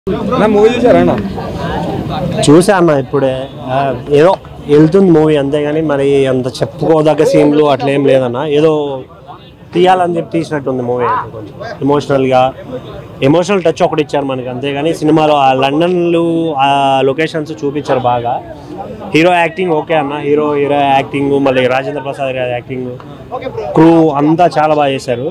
నా మూవీ చూసారా అన్న చూసా అన్న ఇప్పుడే ఆ, ఏదో వెళ్తుంది మూవీ అంతేగాని మరి అంత చెప్పుకోదగ్గ సీన్లు అట్లా ఏం లేదన్న ఏదో తీయాలని చెప్పి తీసినట్టుంది మూవీ అయితే కొంచెం ఎమోషనల్గా ఎమోషనల్ టచ్ ఒకటి ఇచ్చారు మనకి అంతేగాని సినిమాలో ఆ లండన్లు ఆ లొకేషన్స్ చూపించారు బాగా హీరో యాక్టింగ్ ఓకే అన్న హీరో హీరో యాక్టింగ్ మళ్ళీ రాజేంద్ర ప్రసాద్ గారి యాక్టింగ్ క్రూ అంతా చాలా బాగా చేశారు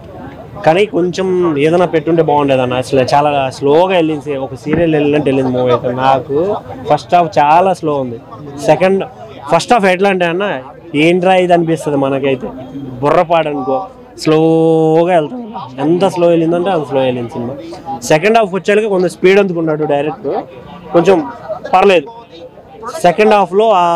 కానీ కొంచెం ఏదైనా పెట్టుంటే బాగుండేది అన్న అసలు చాలా స్లోగా వెళ్ళింది ఒక సీరియల్ వెళ్ళినట్టు వెళ్ళింది మూవీ అయితే నాకు ఫస్ట్ హాఫ్ చాలా స్లో ఉంది సెకండ్ ఫస్ట్ హాఫ్ ఎట్లా అంటే అన్న ఏంట్రా ఇది అనిపిస్తుంది మనకైతే బుర్రపాడు అనుకో స్లోగా వెళ్తాం ఎంత స్లో వెళ్ళిందంటే అంత స్లో వెళ్ళింది సినిమా సెకండ్ హాఫ్ వచ్చేళ్ళకి కొంచెం స్పీడ్ అందుకున్నాడు డైరెక్ట్ కొంచెం పర్లేదు సెకండ్ హాఫ్లో ఆ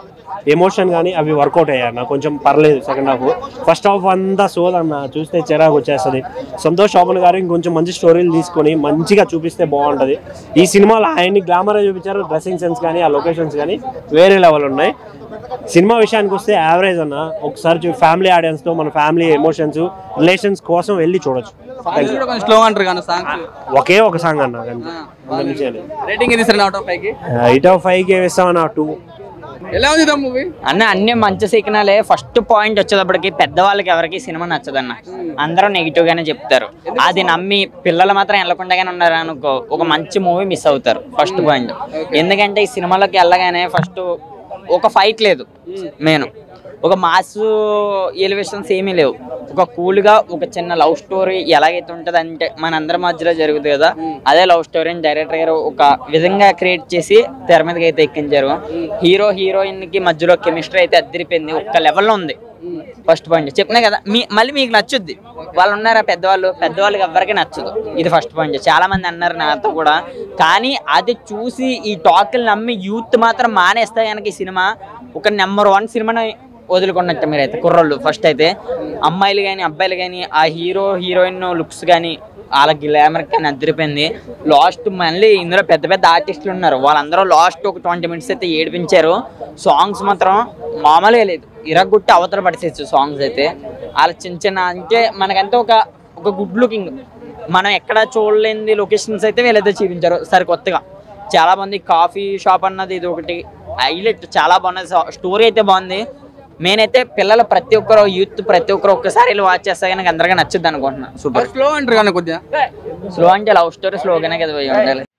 ఎమోషన్ కానీ అవి వర్కౌట్ అయ్యాయి నాకు కొంచెం పర్లేదు సెకండ్ హాఫ్ ఫస్ట్ హాఫ్ అంతా సోదన్న చూస్తే చిరాకు వచ్చేస్తుంది సంతోష్ శోభన్ గారు ఇంకొంచెం మంచి స్టోరీలు తీసుకొని మంచిగా చూపిస్తే బాగుంటుంది ఈ సినిమాలో ఆయన్ని గ్లామర్ చూపించారు డ్రెస్సింగ్ సెన్స్ కానీ ఆ లొకేషన్స్ కానీ వేరే లెవెల్ ఉన్నాయి సినిమా విషయానికి వస్తే యావరేజ్ అన్న ఒకసారి ఫ్యామిలీ ఆడియన్స్తో మన ఫ్యామిలీ ఎమోషన్స్ రిలేషన్స్ కోసం వెళ్ళి చూడొచ్చు సాంగ్స్ కూడా కొంచెం స్లో అంటారు కానీ సాంగ్స్ ఒకే ఒక సాంగ్ అన్న అంతే. అంతకు మించి ఏం లేదు. రేటింగ్ ఇది అవుట్ ఆఫ్ ఫైవ్ కి ఎయిట్ ఆఫ్ ఫైవ్కి వేస్తామన్న టూ ఎలా ఉంది దా మూవీ అన్న అన్ని మంచి సిగ్నలే ఫస్ట్ పాయింట్ వచ్చేటప్పటికి పెద్దవాళ్ళకి ఎవరికి సినిమా నచ్చదన్న అందరూ నెగిటివ్ గానే చెప్తారు అది నమ్మి పిల్లలు మాత్రం వెళ్ళకుండానే ఉన్నారు అనుకో ఒక మంచి మూవీ మిస్ అవుతారు ఫస్ట్ పాయింట్ ఎందుకంటే ఈ సినిమాలోకి వెళ్ళగానే ఫస్ట్ ఒక ఫైట్ లేదు నేను ఒక మాస్ ఎలివేషన్స్ ఏమీ లేవు ఒక కూల్గా ఒక చిన్న లవ్ స్టోరీ ఎలాగైతే ఉంటుంది అంటే మనందరి మధ్యలో జరుగుతుంది కదా అదే లవ్ స్టోరీని డైరెక్టర్ గారు ఒక విధంగా క్రియేట్ చేసి తెర మీదకి అయితే ఎక్కించారు హీరో హీరోయిన్ కి మధ్యలో కెమిస్ట్రీ అయితే అద్దరిపోయింది ఒక్క లెవెల్లో ఉంది ఫస్ట్ పాయింట్ చెప్పినా కదా మీ మళ్ళీ మీకు నచ్చుద్ది వాళ్ళు ఉన్నారా పెద్దవాళ్ళు పెద్దవాళ్ళకి ఎవరికి నచ్చదు ఇది ఫస్ట్ పాయింట్ చాలా మంది అన్నారు నాతో కూడా కానీ అది చూసి ఈ టాక్లు నమ్మి యూత్ మాత్రం మానేస్తే కనుక ఈ సినిమా ఒక నెంబర్ వన్ సినిమాని వదులుకున్నట్టు మీరైతే కుర్రోళ్ళు ఫస్ట్ అయితే అమ్మాయిలు కానీ అబ్బాయిలు కానీ ఆ హీరో హీరోయిన్ లుక్స్ కానీ వాళ్ళ గ్లామర్ కానీ అదిరిపోయింది లాస్ట్ మళ్ళీ ఇందులో పెద్ద పెద్ద ఆర్టిస్టులు ఉన్నారు వాళ్ళందరూ లాస్ట్ ఒక ట్వంటీ మినిట్స్ అయితే ఏడిపించారు సాంగ్స్ మాత్రం మామూలుగా లేదు ఇరగొట్టి అవతల పడిసేచ్చు సాంగ్స్ అయితే వాళ్ళ చిన్న చిన్న అంటే మనకంటే ఒక ఒక గుడ్ లుకింగ్ మనం ఎక్కడ చూడలేని లొకేషన్స్ అయితే వీళ్ళైతే చూపించారు సరే కొత్తగా చాలా మంది కాఫీ షాప్ అన్నది ఇది ఒకటి హైలైట్ చాలా బాగున్నది స్టోరీ అయితే బాగుంది మెయిన్ అయితే పిల్లలు ప్రతి ఒక్కరు యూత్ ప్రతి ఒక్కరు ఒక్కసారి వెళ్ళి వాచ్ చేస్తే కనుక అందరికీ నచ్చుద్ది అనుకుంటున్నాను సూపర్ స్లో అంటారు కానీ కొద్దిగా స్లో అంటే లవ్ స్టోరీ స్లోగానే కదా పోయి ఉండాలి